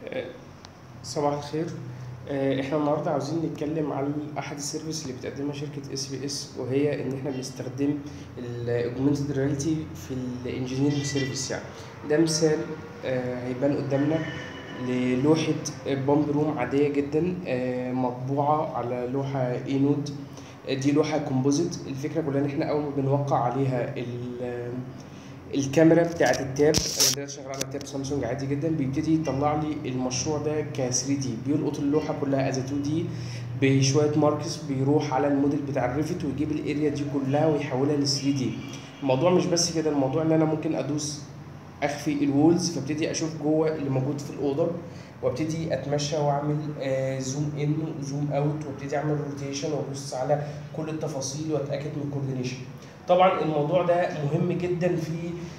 آه، صباح الخير آه، احنا النهارده عاوزين نتكلم عن احد السيرفيس اللي بتقدمها شركه اس بي اس وهي ان احنا بنستخدم الاوجمانتد رياليتي في الانجينيرنج سيرفيس يعني ده مثال آه، هيبان قدامنا للوحه بامب روم عاديه جدا آه، مطبوعه على لوحه اي نود دي لوحه كومبوزيت الفكره كلها ان احنا اول ما بنوقع عليها ال- الكاميرا بتاعت التاب انا دلوقتي شغال على تاب سامسونج عادي جدا بيبتدي يطلع لي المشروع ده ك 3 دي بيلقط اللوحه كلها از 2 دي بشويه ماركس بيروح على الموديل بتاع الريفت ويجيب الاريا دي كلها ويحولها ل 3 دي الموضوع مش بس كده الموضوع ان انا ممكن ادوس اخفي الوولز فابتدي اشوف جوه اللي موجود في الاوضه وابتدي اتمشى واعمل آه زوم ان وزوم اوت وابتدي اعمل روتيشن وابص على كل التفاصيل واتاكد من الكوردينيشن طبعا الموضوع ده مهم جدا في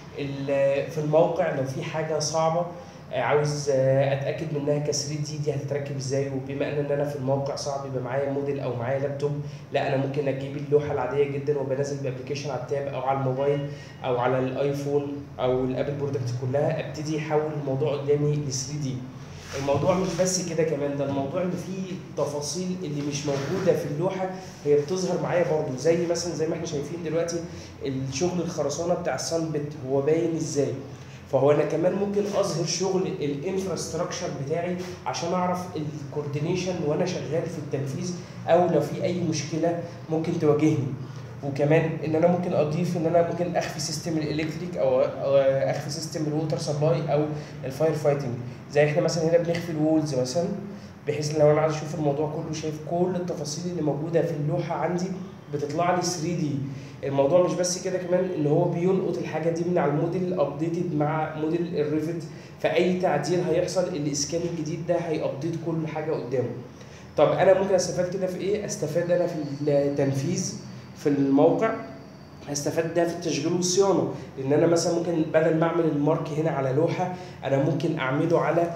ال- في الموقع لو في حاجه صعبه آه، عاوز آه، اتاكد منها ك 3 دي دي هتتركب ازاي وبما ان انا في الموقع صعب يبقى معايا موديل او معايا لابتوب لا انا ممكن اجيب اللوحه العاديه جدا وبنزل بابلكيشن على التاب او على الموبايل او على الايفون او الابل برودكت كلها ابتدي احول الموضوع قدامي ل 3 دي الموضوع مش بس كده كمان ده الموضوع اللي فيه تفاصيل اللي مش موجوده في اللوحه هي بتظهر معايا برضو زي مثلا زي ما احنا شايفين دلوقتي الشغل الخرسانه بتاع السان بيت هو باين ازاي فهو انا كمان ممكن اظهر شغل الانفراستراكشر بتاعي عشان اعرف الكوردينيشن وانا شغال في التنفيذ او لو في اي مشكله ممكن تواجهني وكمان ان انا ممكن اضيف ان انا ممكن اخفي سيستم الالكتريك او أو اخفي سيستم الووتر سبلاي او الفاير فايتنج زي احنا مثلا هنا بنخفي الوولز مثلا بحيث ان لو انا عايز اشوف الموضوع كله شايف كل التفاصيل اللي موجوده في اللوحه عندي بتطلع لي 3 دي الموضوع مش بس كده كمان ان هو بيلقط الحاجه دي من على الموديل ابديتد مع موديل الريفت فاي تعديل هيحصل الاسكان الجديد ده هيابديت كل حاجه قدامه طب انا ممكن استفاد كده في ايه استفاد انا في التنفيذ في الموقع هستفاد ده في التشغيل والصيانه لان انا مثلا ممكن بدل ما اعمل المارك هنا على لوحه انا ممكن اعمله على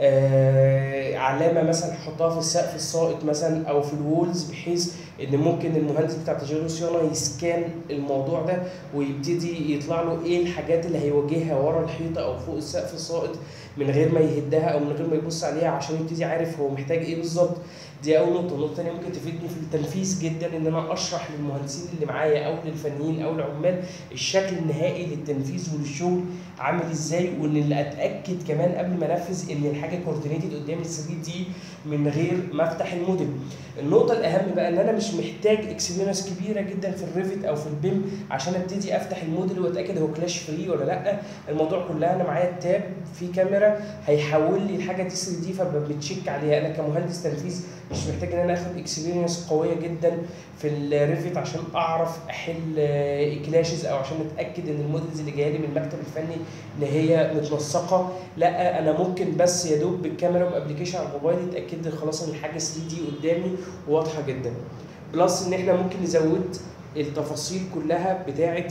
آه علامه مثلا احطها في السقف الساقط مثلا او في الوولز بحيث ان ممكن المهندس بتاع التشغيل والصيانه يسكان الموضوع ده ويبتدي يطلع له ايه الحاجات اللي هيواجهها ورا الحيطه او فوق السقف الساقط من غير ما يهدها او من غير ما يبص عليها عشان يبتدي عارف هو محتاج ايه بالظبط دي اول نقطه النقطه الثانيه ممكن تفيدني في التنفيذ جدا ان انا اشرح للمهندسين اللي معايا او للفنيين او العمال الشكل النهائي للتنفيذ وللشغل عامل ازاي وان اللي اتاكد كمان قبل ما انفذ ان الحاجه كوردينيتد قدامي 3 دي من غير ما افتح الموديل النقطه الاهم بقى ان انا مش محتاج اكسبيرينس كبيره جدا في الريفت او في البيم عشان ابتدي افتح الموديل واتاكد هو كلاش فري ولا لا الموضوع كلها انا معايا التاب في كاميرا هيحول لي الحاجه دي 3 دي فبتشيك عليها انا كمهندس تنفيذ مش محتاج ان انا اخد اكسبيرينس قويه جدا في الريفت عشان اعرف احل كلاشز او عشان اتاكد ان المودلز اللي جايه لي من المكتب الفني ان هي متنسقه لا انا ممكن بس يا دوب بالكاميرا وابلكيشن على الموبايل يتاكد لي خلاص ان الحاجه 3 دي قدامي واضحه جدا بلس ان احنا ممكن نزود التفاصيل كلها بتاعه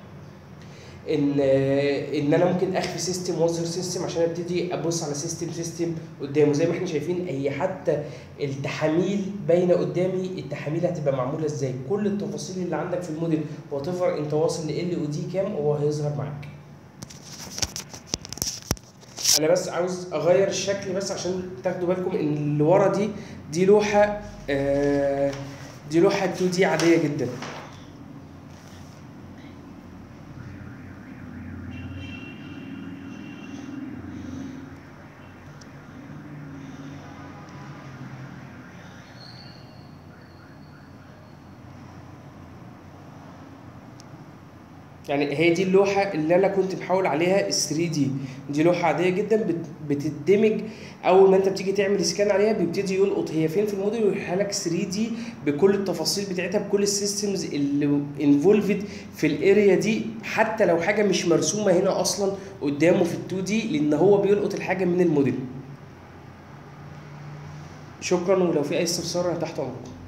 ان ان انا ممكن اخفي سيستم واظهر سيستم عشان ابتدي ابص على سيستم سيستم قدامه زي ما احنا شايفين هي حتى التحاميل باينه قدامي التحاميل هتبقى معموله ازاي كل التفاصيل اللي عندك في الموديل وات انت واصل ل ال ودي كام هو هيظهر معاك انا بس عاوز اغير الشكل بس عشان تاخدوا بالكم ان اللي ورا دي دي لوحه آه دي لوحه 2 دي عاديه جدا يعني هي دي اللوحه اللي انا كنت محاول عليها ال 3 دي دي لوحه عاديه جدا بت- بتدمج اول ما انت بتيجي تعمل سكان عليها بيبتدي يلقط هي فين في الموديل ويحكي لك 3 دي بكل التفاصيل بتاعتها بكل السيستمز اللي انفولفد في الاريا دي حتى لو حاجه مش مرسومه هنا اصلا قدامه في ال 2 دي لان هو بيلقط الحاجه من الموديل شكرا ولو في اي استفسار انا تحت امركم